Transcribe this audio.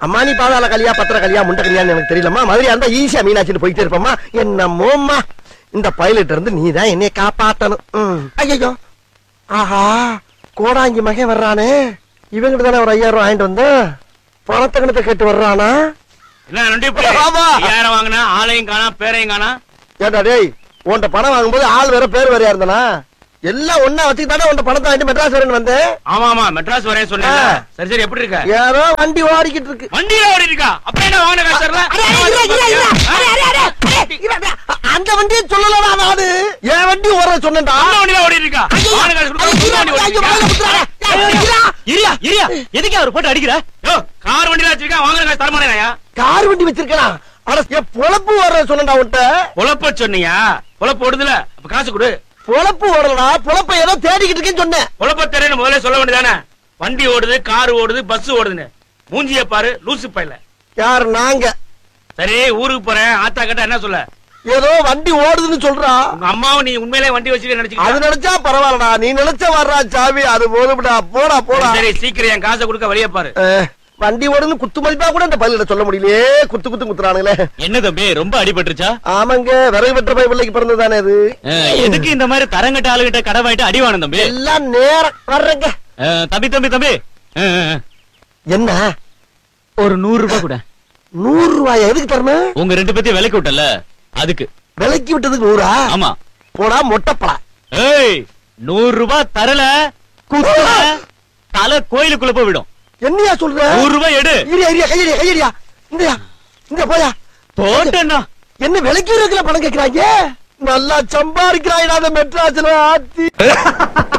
அம்மானி பாதாள கலியா பத்திர கலியா முண்டை கலியான்னு எனக்கு தெரியலம்மா மதுரையா இருந்தா ஈஸியா மீனாட்சின்னு போயிட்டே இருப்போம்மா என்னமோம்மா இந்த பைலட் இருந்து நீ தான் என்னைய காப்பாத்தணும் ஐயோ ஆஹா கோடாங்கி மகன் வர்றானே இவங்கிட்ட தானே ஒரு ஐயாயிரம் ரூபாய் வாங்கிட்டு வந்தேன் பணத்தை கணத்தை கேட்டு வர்றானா என்ன நொண்டி புலி? ஆமா. ஐயாயிரம் வாங்கினா ஆளையும் காணா பேரையும் காணா ஏண்டா டேய் உன்கிட்ட பணம் வாங்கும்போது ஆள் வேற பேர் வேறையா இருந்தானா எல்லாம் ஒன்னா வச்சுக்கிட்டானே உன்கிட்ட பணத்தை வாங்கிட்டு மெட்ராஸ் வரேன்னு வந்தேன் ஆமா ஆமா மெட்ராஸ் வரேன் சொன்னேன் ஆ. சரி சரி எப்படி இருக்க ஏதோ வண்டி ஓடிக்கிட்டு இருக்கு வண்டியில ஓடி இருக்கா அப்ப என்ன வாங்கின காசு தரல அரே, அரே, இரு, இரு, இரு. அரே, அரே, அரே, அரே, இரு, அரே. அந்த வண்டியை சொல்லலடா நானு என் வண்டி ஓட சொன்னேன்டா அந்த வண்டியில ஓடி இருக்கா ஐயோ, வாங்கின காசு கொடுத்தா ஐயோ, புது வண்டி ஓடி ஐயோ, இருக்கா? வாயில குத்துறாரே. ஏய், இருடா. இரியா இரியா எதுக்கு அவர் போட்டு அடிக்கிற யோ, கார் வண்டியில வச்சிருக்கா வாங்கின காசு தரமாட்டேயா கார் வண்டி வச்சிருக்கலாம் ஆனா என் பொழப்பு ஓடுற சொன்னேன்டா உன்கிட்ட பொழப்ப சொன்னியா பொழப்பு ஓடுதுல அப்ப காசு கொடு பொழப்பு ஓடலடா பொழப்ப ஏதோ தேடிக்கிட்டு இருக்கேன்னு சொன்னேன் பொழப்ப தெரியல முதல்ல சொல்ல வேண்டியதானே வண்டி ஓடுது கார் ஓடுது பஸ் ஓடுதுன்னு மூஞ்சிய பாரு லூசு பையல யார் நாங்க சரி ஊருக்கு போறேன் ஆத்தா கிட்ட என்ன சொல்ல ஏதோ வண்டி ஓடுதுன்னு சொல்றா உங்க அம்மாவும் நீ உண்மையிலே வண்டி வச்சுக்க அது நினைச்சுக்கிட்ட நினைச்சா பரவாயில்லடா நீ நினைச்ச வர்றா சாவி அது போதும்டா போடா போடா சரி சீக்கிரம் என் காசை கொடுக்க வழிய பாரு அஹ், வண்டி ஓடுன்னு குத்து மதிப்பா கூட இந்த பதில சொல்ல முடியலையே குத்து குத்து குத்துறானுங்களே என்ன தம்பி ரொம்ப அடிபட்டுருச்சா ஆமாங்க விறகு வெற்ற பை பிள்ளைக்கு பிறந்ததானே அது அஹ், எதுக்கு இந்த மாதிரி தரங்கட்ட ஆளுகிட்ட கடை வாங்கிட்டு அடி வாங்கணும் தம்பி எல்லாம் நேரம் வர்றேங்க அஹ், தம்பி தம்பி தம்பி அஹ், அஹ், என்ன ஒரு நூறு ரூபாய் கூட நூறு ரூபாயா எதுக்கு தரணும் உங்க ரெண்டு பேத்தையும் விலைக்கு விட்டல அதுக்கு விலைக்கு விட்டதுக்கு நூறா ஆமா போடா மொட்டைப்படா ஏய் நூறு ரூபாய் தரல குத்தல தலை கோயிலுக்குள்ள போய் விடும் என்னையா சொல்ற நூறு ரூபாய் எடு இரியா இரியா கையடியா கையடியா இந்தயா இந்த போயா போட்டேன்னா என்ன விலைக்கு இருக்கிற பணம் கேக்குறாங்க நல்லா சம்பாதிக்கிறாங்க மெட்ராஸ்ல ஆத்தி